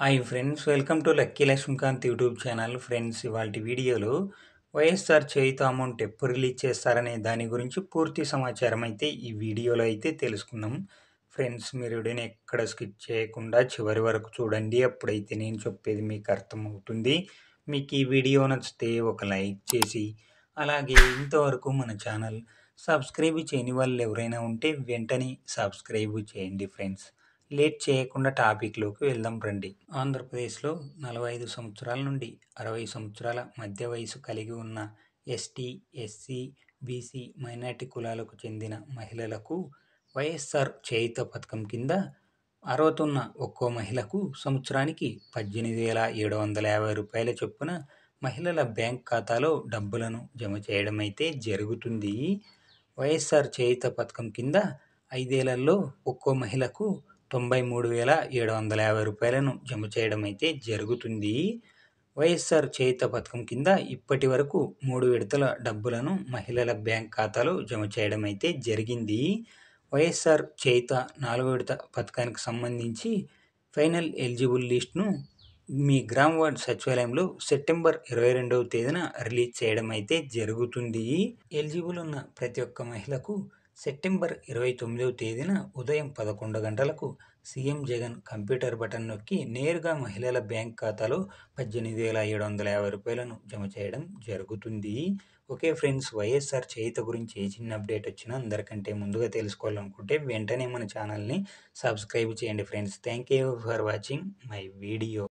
hi friends welcome to lucky Lakshmikanth YouTube channel friends ఇవాళ వీడియోలో YSR Cheyutha amount ఎప్పుడు రిలీజ్ చేస్తారనే దాని గురించి పూర్తి సమాచారం అయితే ఈ వీడియోలో అయితే తెలుసుకుందాం ఫ్రెండ్స్ మీరు వీడియోని ఎక్కడ స్కిప్ చేయకుండా చివరి వరకు చూడండి అప్పుడైతే నేను చెప్పేది మీకు అర్థమవుతుంది మీకు ఈ వీడియో నచ్చితే ఒక లైక్ చేసి అలాగే ఇంతవరకు మన ఛానల్ సబ్స్క్రైబ్ చేయని వాళ్ళు ఎవరైనా ఉంటే వెంటనే సబ్స్క్రైబ్ చేయండి ఫ్రెండ్స్ లేట్ చేయకుండా టాపిక్లోకి వెళ్దాం రండి ఆంధ్రప్రదేశ్లో నలభై ఐదు సంవత్సరాల నుండి అరవై సంవత్సరాల మధ్య వయసు కలిగి ఉన్న ఎస్టీ ఎస్సీ బీసీ మైనార్టీ కులాలకు చెందిన మహిళలకు వైఎస్ఆర్ చేయుత పథకం కింద అర్హతున్న ఒక్కో మహిళకు సంవత్సరానికి పద్దెనిమిది వేల ఏడు వందల యాభై రూపాయల చొప్పున మహిళల బ్యాంక్ ఖాతాలో డబ్బులను జమ చేయడం అయితే జరుగుతుంది వైఎస్ఆర్ చేయుత పథకం కింద ఐదేళ్లలో ఒక్కో మహిళకు తొంభై మూడు వేల ఏడు వందల యాభై రూపాయలను జమ చేయడం అయితే జరుగుతుంది వైఎస్ఆర్ చేయుత పథకం కింద ఇప్పటి వరకు మూడు విడతల డబ్బులను మహిళల బ్యాంక్ ఖాతాలో జమ చేయడం అయితే జరిగింది వైఎస్ఆర్ చేయుత నాలుగో విడత పథకానికి సంబంధించి ఫైనల్ ఎలిజిబుల్ లిస్ట్ను మీ గ్రామ వార్డ్ సచివాలయంలో సెప్టెంబర్ ఇరవై రెండవ తేదీన రిలీజ్ చేయడం అయితే జరుగుతుంది ఎలిజిబుల్ ఉన్న ప్రతి ఒక్క మహిళకు సెప్టెంబర్ ఇరవై తొమ్మిదవ తేదీన ఉదయం పదకొండు గంటలకు సీఎం జగన్ కంప్యూటర్ బటన్ నొక్కి నేరుగా మహిళల బ్యాంక్ ఖాతాలో పద్దెనిమిది వేల ఏడు వందల యాభై రూపాయలను జమ చేయడం జరుగుతుంది ఓకే ఫ్రెండ్స్ వైఎస్ఆర్ చేయుత గురించి ఏ చిన్న అప్డేట్ వచ్చినా అందరికంటే ముందుగా తెలుసుకోవాలనుకుంటే వెంటనే మన ఛానల్ని సబ్స్క్రైబ్ చేయండి friends thank you for watching my video